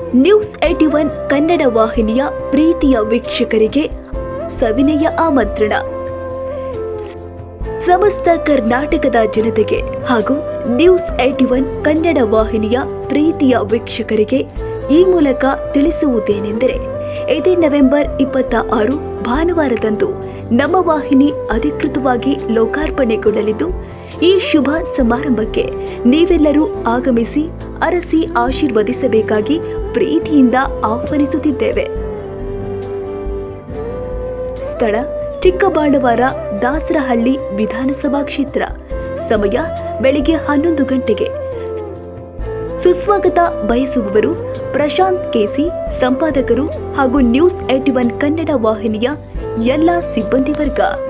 news eighty one Kannada ವಾಹಿನಿಯ ಪ್ರೀತಿಯ ವೀಕ್ಷಕರಿಗೆ ಸವಿನಯ ಆಮಂತ್ರಣ ಸಮಸ್ತ ಕರ್ನಾಟಕದ ಜನತೆಗೆ ಹಾಗೂ ನ್ಯೂಸ್ ಏಟಿ ಒನ್ ಕನ್ನಡ ವಾಹಿನಿಯ ಪ್ರೀತಿಯ ವೀಕ್ಷಕರಿಗೆ ಈ ಮೂಲಕ ತಿಳಿಸುವುದೇನೆಂದರೆ ಇದೇ ನವೆಂಬರ್ ಇಪ್ಪತ್ತ ಆರು ಭಾನುವಾರದಂದು ನಮ್ಮ ವಾಹಿನಿ ಅಧಿಕೃತವಾಗಿ ಲೋಕಾರ್ಪಣೆಗೊಳ್ಳಲಿದ್ದು ಈ ಶುಭ ಸಮಾರಂಭಕ್ಕೆ ನೀವೆಲ್ಲರೂ ಆಗಮಿಸಿ ಅರಸಿ ಆಶೀರ್ವದಿಸಬೇಕಾಗಿ ಪ್ರೀತಿಯಿಂದ ಆಹ್ವಾನಿಸುತ್ತಿದ್ದೇವೆ ಸ್ಥಳ ಚಿಕ್ಕಬಾಂಡವಾರ ದಾಸರಹಳ್ಳಿ ವಿಧಾನಸಭಾ ಕ್ಷೇತ್ರ ಸಮಯ ಬೆಳಿಗ್ಗೆ ಹನ್ನೊಂದು ಗಂಟೆಗೆ ಸುಸ್ವಾಗತ ಬಯಸುವವರು ಪ್ರಶಾಂತ್ ಕೆಸಿ ಸಂಪಾದಕರು ಹಾಗೂ ನ್ಯೂಸ್ ಏಟಿ ಒನ್ ಕನ್ನಡ ವಾಹಿನಿಯ ಎಲ್ಲ ಸಿಬ್ಬಂದಿ ವರ್ಗ